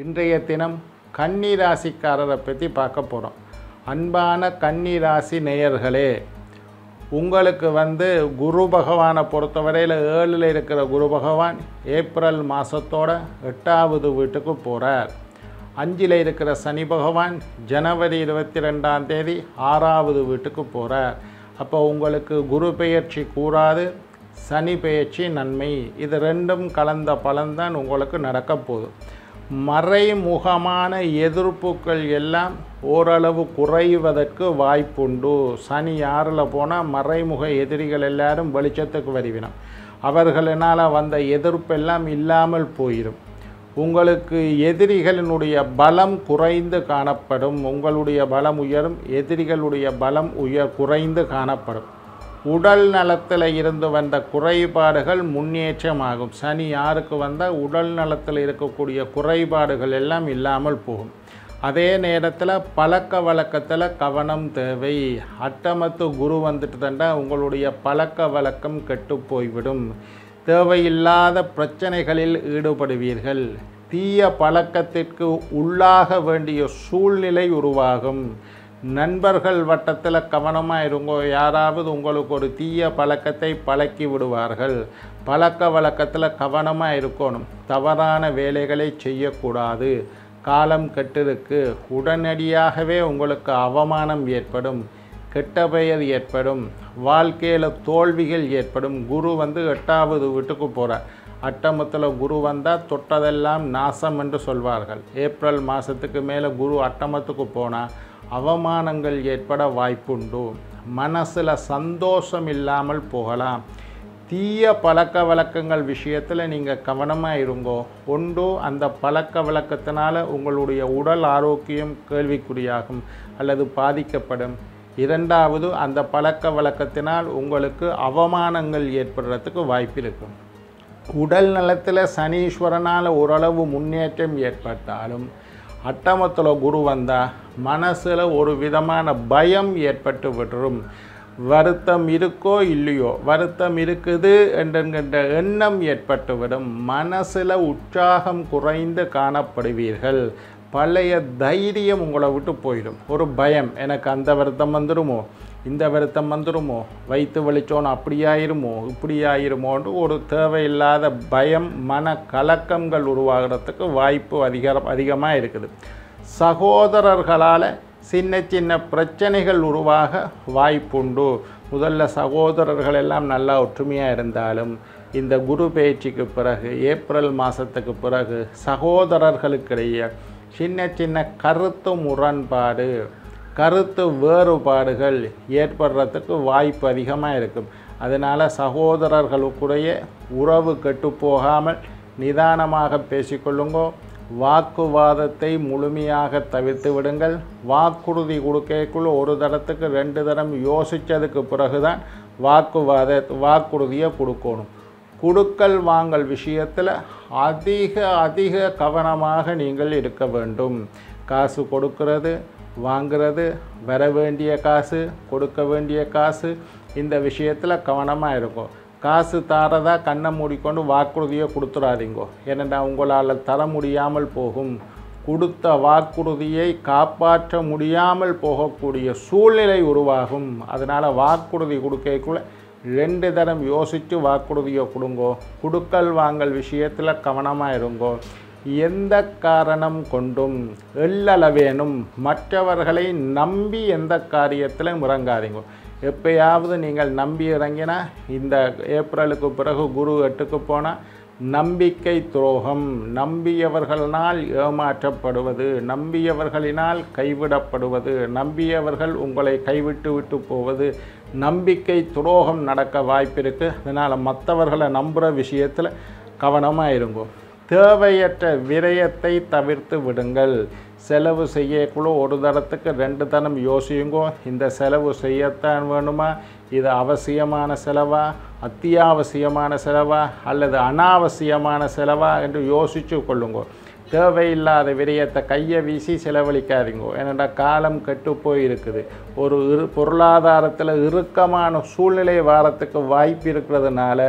இன்றைய தினம் கன்னி ராசிக்காரரை பற்றி பார்க்க போகிறோம் அன்பான கன்னி ராசி நேயர்களே உங்களுக்கு வந்து குரு பகவானை பொறுத்தவரையில் ஏழில் இருக்கிற குரு பகவான் ஏப்ரல் மாதத்தோட எட்டாவது வீட்டுக்கு போகிறார் அஞ்சில் இருக்கிற சனி பகவான் ஜனவரி இருபத்தி ரெண்டாம் தேதி ஆறாவது வீட்டுக்கு போகிறார் அப்போ உங்களுக்கு குரு பெயர்ச்சி கூறாது சனி பெயர்ச்சி நன்மை இது ரெண்டும் கலந்த பலன்தான் உங்களுக்கு நடக்க போகுது மறைமுகமான எதிர்ப்புகள் எல்லாம் ஓரளவு குறைவதற்கு வாய்ப்புண்டு சனி ஆறில் போனால் மறைமுக எதிரிகள் எல்லாரும் வெளிச்சத்துக்கு வருவினம் அவர்களினால் வந்த எதிர்ப்பெல்லாம் இல்லாமல் போயிடும் உங்களுக்கு எதிரிகளினுடைய பலம் குறைந்து காணப்படும் உங்களுடைய பலம் உயரும் எதிரிகளுடைய பலம் உயர் குறைந்து காணப்படும் உடல் நலத்தில் இருந்து வந்த குறைபாடுகள் முன்னேற்றமாகும் சனி யாருக்கு வந்தால் உடல் நலத்தில் இருக்கக்கூடிய குறைபாடுகள் எல்லாம் இல்லாமல் போகும் அதே நேரத்தில் பழக்க வழக்கத்தில் கவனம் தேவை அட்டமத்து குரு வந்துட்டு தண்டா உங்களுடைய பழக்க வழக்கம் கெட்டு போய்விடும் தேவையில்லாத பிரச்சனைகளில் ஈடுபடுவீர்கள் தீய பழக்கத்திற்கு உள்ளாக வேண்டிய சூழ்நிலை உருவாகும் நண்பர்கள் வட்டத்தில் கவனமாக இருங்கோ யாராவது உங்களுக்கு ஒரு தீய பழக்கத்தை பழக்கி விடுவார்கள் பழக்க வழக்கத்தில் கவனமாக இருக்கணும் தவறான வேலைகளை செய்யக்கூடாது காலம் கெட்டிருக்கு உடனடியாகவே உங்களுக்கு அவமானம் ஏற்படும் கெட்ட பெயர் ஏற்படும் வாழ்க்கையில் தோல்விகள் ஏற்படும் குரு வந்து எட்டாவது வீட்டுக்கு போகிறார் அட்டமத்தில் குரு வந்தால் தொட்டதெல்லாம் நாசம் என்று சொல்வார்கள் ஏப்ரல் மாதத்துக்கு மேலே குரு அட்டமத்துக்கு போனால் அவமானங்கள் ஏற்பட வாய்ப்புண்டு மனசில் சந்தோஷம் இல்லாமல் போகலாம் தீய பழக்க வழக்கங்கள் விஷயத்தில் நீங்கள் கவனமாக இருங்கோ ஒன்று அந்த பழக்க வழக்கத்தினால் உங்களுடைய உடல் ஆரோக்கியம் கேள்விக்குறியாகும் அல்லது பாதிக்கப்படும் இரண்டாவது அந்த பழக்க வழக்கத்தினால் உங்களுக்கு அவமானங்கள் ஏற்படுறதுக்கு வாய்ப்பு இருக்கும் உடல் நலத்தில் சனீஸ்வரனால் ஓரளவு முன்னேற்றம் ஏற்பட்டாலும் அட்டமத்தில் குரு வந்தால் மனசில் ஒரு விதமான பயம் ஏற்பட்டு விட்டுரும் வருத்தம் இருக்கோ இல்லையோ வருத்தம் இருக்குது என்கின்ற எண்ணம் ஏற்பட்டுவிடும் மனசில் உற்சாகம் குறைந்து காணப்படுவீர்கள் பழைய தைரியம் உங்களை விட்டு போயிடும் ஒரு பயம் எனக்கு அந்த வருத்தம் வந்துடுமோ இந்த வருத்தம் வந்துடுமோ வயிற்று வலிச்சோன்னு அப்படி ஆயிருமோ இப்படி ஆயிருமோன்னு ஒரு தேவையில்லாத பயம் மன கலக்கங்கள் உருவாகிறதுக்கு வாய்ப்பு அதிக அதிகமாக இருக்குது சகோதரர்களால் சின்ன சின்ன பிரச்சனைகள் உருவாக வாய்ப்புண்டு முதல்ல சகோதரர்கள் எல்லாம் நல்லா ஒற்றுமையாக இருந்தாலும் இந்த குரு பயிற்சிக்கு பிறகு ஏப்ரல் மாதத்துக்கு பிறகு சகோதரர்களுக்கிடையே சின்ன சின்ன கருத்து முரண்பாடு கருத்து வேறுபாடுகள் ஏற்படுறதுக்கு வாய்ப்பு அதிகமாக இருக்கும் அதனால் சகோதரர்களுக்குடைய உறவு கெட்டு போகாமல் நிதானமாக பேசிக்கொள்ளுங்கோ வாக்குவாதத்தை முழுமையாக தவிர்த்து விடுங்கள் வாக்குறுதி கொடுக்கக்குள்ள ஒரு தடத்துக்கு ரெண்டு தரம் யோசித்ததுக்கு பிறகு தான் வாக்குவாத வாக்குறுதியை கொடுக்கணும் குடுக்கல் வாங்கல் விஷயத்தில் அதிக அதிக கவனமாக நீங்கள் இருக்க வேண்டும் காசு கொடுக்கிறது வாங்கிறது வர வேண்டிய காசு கொடுக்க வேண்டிய காசு இந்த விஷயத்தில் கவனமாக இருக்கும் காசு தாரதா கண்ணை மூடிக்கொண்டு வாக்குறுதியை கொடுத்துடாதீங்கோ ஏனென்றா உங்களால் தர முடியாமல் போகும் கொடுத்த வாக்குறுதியை காப்பாற்ற முடியாமல் போகக்கூடிய சூழ்நிலை உருவாகும் அதனால் வாக்குறுதி கொடுக்கக்குள்ள ரெண்டு தரம் யோசித்து வாக்குறுதியை கொடுங்கோ கொடுக்கல் வாங்கல் விஷயத்தில் கவனமாக இருங்கோ எந்த காரணம் கொண்டும் எள்ளளவேனும் மற்றவர்களை நம்பி எந்த காரியத்தில் இறங்காதீங்க எப்பயாவது நீங்கள் நம்பி இறங்கினா இந்த ஏப்ரலுக்கு பிறகு குரு எட்டுக்கு போனால் நம்பிக்கை துரோகம் நம்பியவர்களால் ஏமாற்றப்படுவது நம்பியவர்களினால் கைவிடப்படுவது நம்பியவர்கள் உங்களை கைவிட்டு விட்டு போவது நம்பிக்கை துரோகம் நடக்க வாய்ப்பு இருக்குது அதனால் மற்றவர்களை நம்புகிற விஷயத்தில் கவனமாக இருங்கோ தேவையற்ற விரயத்தை தவிர்த்து விடுங்கள் செலவு செய்யக்குள்ள ஒரு தரத்துக்கு ரெண்டு தரம் யோசியுங்கோ இந்த செலவு செய்யத்தான் வேணுமா இது அவசியமான செலவா அத்தியாவசியமான செலவா அல்லது அனாவசியமான செலவா என்று யோசித்து கொள்ளுங்கோ தேவையில்லாத விரயத்தை கையை வீசி செலவழிக்காதீங்கோ ஏன்னா காலம் கெட்டு போய் இருக்குது ஒரு இரு பொருளாதாரத்தில் இறுக்கமான சூழ்நிலை வாரத்துக்கு வாய்ப்பு இருக்கிறதுனால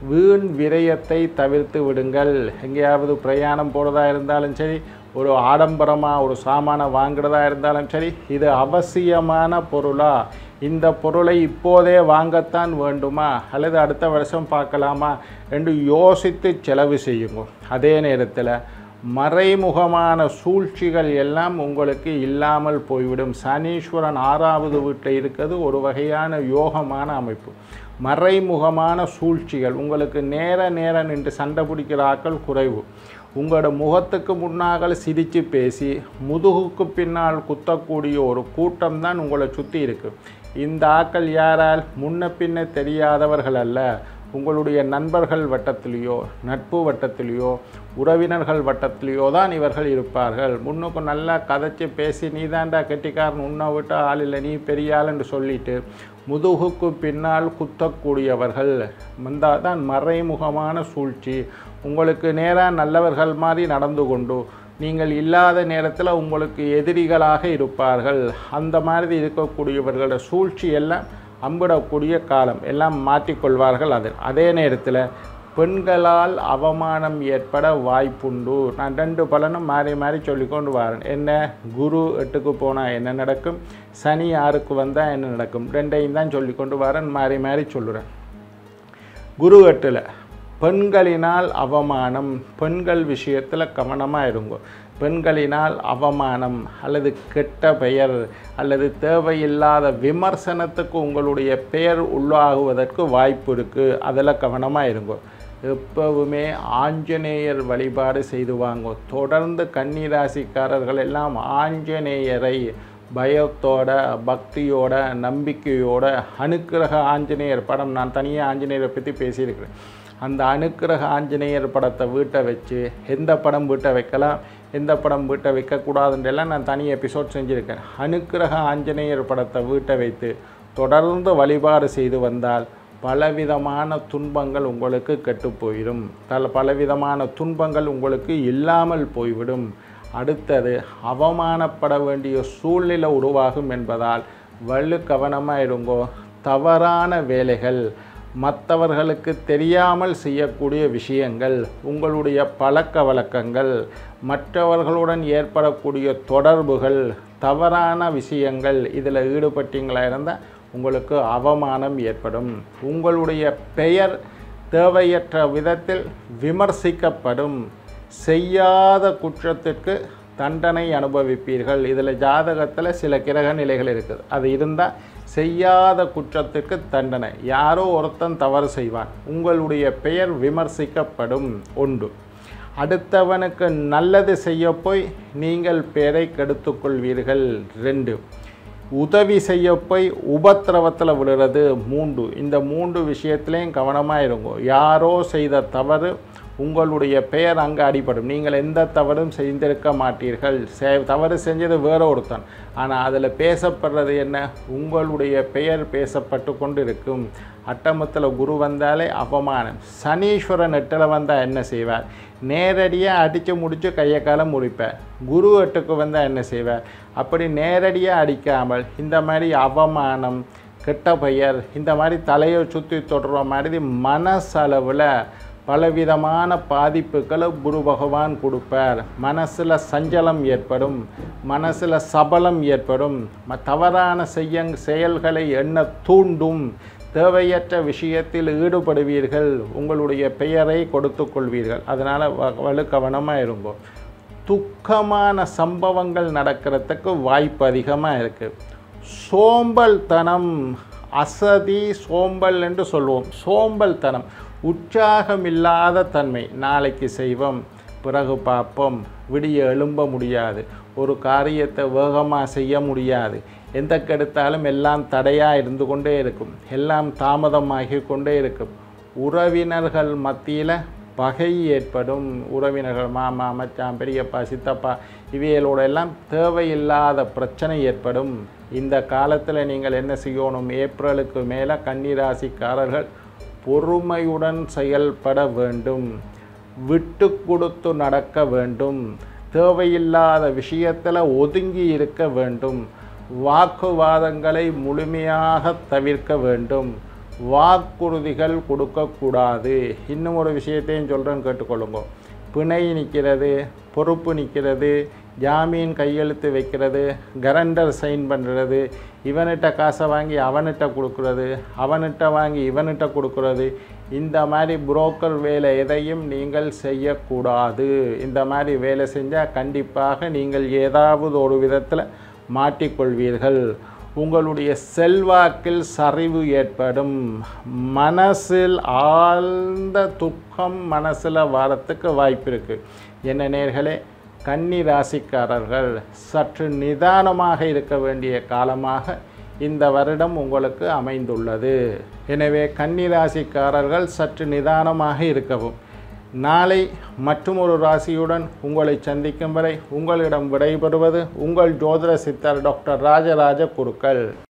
வீண் விரயத்தை தவிர்த்து விடுங்கள் எங்கேயாவது பிரயாணம் போகிறதா இருந்தாலும் சரி ஒரு ஆடம்பரமாக ஒரு சாமானை வாங்குறதா இருந்தாலும் சரி இது அவசியமான பொருளா இந்த பொருளை இப்போதே வாங்கத்தான் வேண்டுமா அல்லது அடுத்த வருஷம் பார்க்கலாமா என்று யோசித்து செலவு செய்யுங்க அதே நேரத்தில் மறைமுகமான சூழ்ச்சிகள் எல்லாம் உங்களுக்கு இல்லாமல் போய்விடும் சனீஸ்வரன் ஆறாவது வீட்டில் இருக்கிறது ஒரு வகையான யோகமான அமைப்பு மறைமுகமான சூழ்ச்சிகள் உங்களுக்கு நேர நேர நின்று சண்டை பிடிக்கிற ஆட்கள் குறைவு உங்களோட முகத்துக்கு முன்னாக சிரித்து பேசி முதுகுக்கு பின்னால் குத்தக்கூடிய ஒரு கூட்டம் தான் உங்களை சுற்றி இருக்கு இந்த ஆக்கள் யாரால் முன்ன பின்ன தெரியாதவர்கள் அல்ல உங்களுடைய நண்பர்கள் வட்டத்திலேயோ நட்பு வட்டத்திலேயோ உறவினர்கள் வட்டத்திலேயோ தான் இவர்கள் இருப்பார்கள் முன்னுக்கு நல்லா கதைச்சு பேசி நீ தாண்டா கெட்டிக்காரன் உன்னை விட்டு ஆள் இல்லை நீ பெரிய ஆள் என்று சொல்லிட்டு முதுகுக்கு பின்னால் குத்தக்கூடியவர்கள் வந்தால் தான் மறைமுகமான சூழ்ச்சி உங்களுக்கு நேராக நல்லவர்கள் மாதிரி நடந்து கொண்டு நீங்கள் இல்லாத நேரத்தில் உங்களுக்கு எதிரிகளாக இருப்பார்கள் அந்த மாதிரி இருக்கக்கூடியவர்களோட சூழ்ச்சி எல்லாம் அம்பிடக்கூடிய காலம் எல்லாம் மாற்றிக்கொள்வார்கள் அது அதே நேரத்தில் பெண்களால் அவமானம் ஏற்பட வாய்ப்புண்டு நான் ரெண்டு பலனும் மாறி மாறி சொல்லிக்கொண்டு வரேன் என்ன குரு எட்டுக்கு போனால் என்ன நடக்கும் சனி ஆறுக்கு வந்தால் என்ன நடக்கும் ரெண்டையும் தான் சொல்லிக்கொண்டு வரேன் மாறி மாறி சொல்லுறேன் குரு எட்டில் பெண்களினால் அவமானம் பெண்கள் விஷயத்தில் கவனமாக இருங்க பெண்களினால் அவமானம் அல்லது கெட்ட பெயர் அல்லது தேவையில்லாத விமர்சனத்துக்கு உங்களுடைய பெயர் உள்ளாகுவதற்கு வாய்ப்பு இருக்குது அதில் கவனமாக இருங்க எப்பவுமே ஆஞ்சநேயர் வழிபாடு செய்து வாங்க தொடர்ந்து கன்னிராசிக்காரர்கள் எல்லாம் ஆஞ்சநேயரை பயத்தோட பக்தியோட நம்பிக்கையோட அனுக்கிரக ஆஞ்சநேயர் படம் நான் தனியாக ஆஞ்சநேயரை பற்றி பேசியிருக்கிறேன் அந்த அனுக்கிரக ஆஞ்சநேயர் படத்தை வீட்டை வச்சு எந்த படம் வீட்டை வைக்கலாம் எந்த படம் வீட்டை வைக்கக்கூடாதுன்றெல்லாம் நான் தனி எபிசோட் செஞ்சுருக்கேன் அனுக்கிரக ஆஞ்சநேயர் படத்தை வீட்டை வைத்து தொடர்ந்து வழிபாடு செய்து வந்தால் பலவிதமான துன்பங்கள் உங்களுக்கு கெட்டு போயிடும் பல பலவிதமான துன்பங்கள் உங்களுக்கு இல்லாமல் போய்விடும் அடுத்தது அவமானப்பட வேண்டிய சூழ்நிலை உருவாகும் என்பதால் வலு கவனமாக இருங்கோ தவறான வேலைகள் மற்றவர்களுக்கு தெரியாமல் செய்யக்கூடிய விஷயங்கள் உங்களுடைய பழக்க வழக்கங்கள் மற்றவர்களுடன் ஏற்படக்கூடிய தொடர்புகள் தவறான விஷயங்கள் இதில் ஈடுபட்டீங்களா இருந்தால் உங்களுக்கு அவமானம் ஏற்படும் உங்களுடைய பெயர் தேவையற்ற விதத்தில் விமர்சிக்கப்படும் செய்யாத குற்றத்திற்கு தண்டனை அனுபவிப்பீர்கள் இதில் ஜாதகத்தில் சில கிரக நிலைகள் இருக்குது அது இருந்தால் செய்யாத குற்றத்திற்கு தண்டனை யாரோ ஒருத்தன் தவறு செய்வான் உங்களுடைய பெயர் விமர்சிக்கப்படும் உண்டு அடுத்தவனுக்கு நல்லது செய்ய போய் நீங்கள் பெயரை கெடுத்துக்கொள்வீர்கள் ரெண்டு உதவி செய்ய போய் உபத்திரவத்தில் விழுறது மூன்று இந்த மூன்று விஷயத்துலேயும் கவனமாக இருங்கோ யாரோ செய்த தவறு உங்களுடைய பெயர் அங்கே அடிபடும் நீங்கள் எந்த தவறும் செய்திருக்க மாட்டீர்கள் செ தவறு செஞ்சது வேற ஒருத்தன் ஆனால் அதில் பேசப்படுறது என்ன உங்களுடைய பெயர் பேசப்பட்டு கொண்டு இருக்கும் அட்டமத்தில் குரு வந்தாலே அவமானம் சனீஸ்வரன் எட்டில் வந்தால் என்ன செய்வார் நேரடியாக அடித்து முடித்து கையை காலம் முடிப்பார் குரு எட்டுக்கு வந்தால் என்ன செய்வார் அப்படி நேரடியாக அடிக்காமல் இந்த மாதிரி அவமானம் கெட்ட பெயர் இந்த மாதிரி தலையை சுற்றி தொடர்ற மாதிரி மனசளவில் பலவிதமான பாதிப்புகளை குரு பகவான் கொடுப்பார் மனசில் சஞ்சலம் ஏற்படும் மனசில் சபலம் ஏற்படும் ம தவறான செய்ய செயல்களை எண்ண தூண்டும் தேவையற்ற விஷயத்தில் ஈடுபடுவீர்கள் உங்களுடைய பெயரை கொடுத்து கொள்வீர்கள் அதனால் வலு கவனமாக இருங்கோ துக்கமான சம்பவங்கள் நடக்கிறதுக்கு வாய்ப்பு அதிகமாக இருக்குது சோம்பல்தனம் அசதி சோம்பல் என்று சொல்லுவோம் சோம்பல்தனம் உற்சாகமில்லாத தன்மை நாளைக்கு செய்வோம் பிறகு பார்ப்போம் விடிய எழும்ப முடியாது ஒரு காரியத்தை வேகமாக செய்ய முடியாது எந்த கெடுத்தாலும் எல்லாம் தடையாக இருந்து கொண்டே இருக்கும் எல்லாம் தாமதமாகி கொண்டே இருக்கும் உறவினர்கள் மத்தியில் பகை ஏற்படும் உறவினர்கள் மாமா மச்சான் பெரியப்பா சித்தப்பா இவைகளோட எல்லாம் தேவையில்லாத பிரச்சனை ஏற்படும் இந்த காலத்தில் நீங்கள் என்ன செய்யணும் ஏப்ரலுக்கு மேலே கன்னிராசிக்காரர்கள் பொறுமையுடன் செயல்பட வேண்டும் விட்டு கொடுத்து நடக்க வேண்டும் தேவையில்லாத விஷயத்தில் ஒதுங்கி இருக்க வேண்டும் வாக்குவாதங்களை முழுமையாக தவிர்க்க வேண்டும் வாக்குறுதிகள் கொடுக்கக்கூடாது இன்னும் ஒரு விஷயத்தையும் சொல்கிறேன்னு கேட்டுக்கொள்ளுங்க பிணை நிற்கிறது பொறுப்பு நிற்கிறது ஜாமீன் கையெழுத்து வைக்கிறது கரண்டர் சைன் பண்ணுறது இவன்கிட்ட காசை வாங்கி அவன்கிட்ட கொடுக்குறது அவன்கிட்ட வாங்கி இவன்கிட்ட கொடுக்குறது இந்த மாதிரி புரோக்கர் வேலை எதையும் நீங்கள் செய்யக்கூடாது இந்த மாதிரி வேலை செஞ்சால் கண்டிப்பாக நீங்கள் ஏதாவது ஒரு விதத்தில் மாட்டிக்கொள்வீர்கள் உங்களுடைய செல்வாக்கில் சரிவு ஏற்படும் மனசில் ஆழ்ந்த துக்கம் மனசில் வரத்துக்கு வாய்ப்பு இருக்குது என்ன நேர்களே கன்னி ராசிக்காரர்கள் சற்று நிதானமாக இருக்க வேண்டிய காலமாக இந்த வருடம் உங்களுக்கு அமைந்துள்ளது எனவே கன்னி ராசிக்காரர்கள் சற்று நிதானமாக இருக்கவும் நாளை மற்றும் ஒரு ராசியுடன் உங்களை சந்திக்கும் வரை உங்களிடம் விடைபெறுவது உங்கள் ஜோதிட சித்தர் டாக்டர் ராஜராஜ குருக்கள்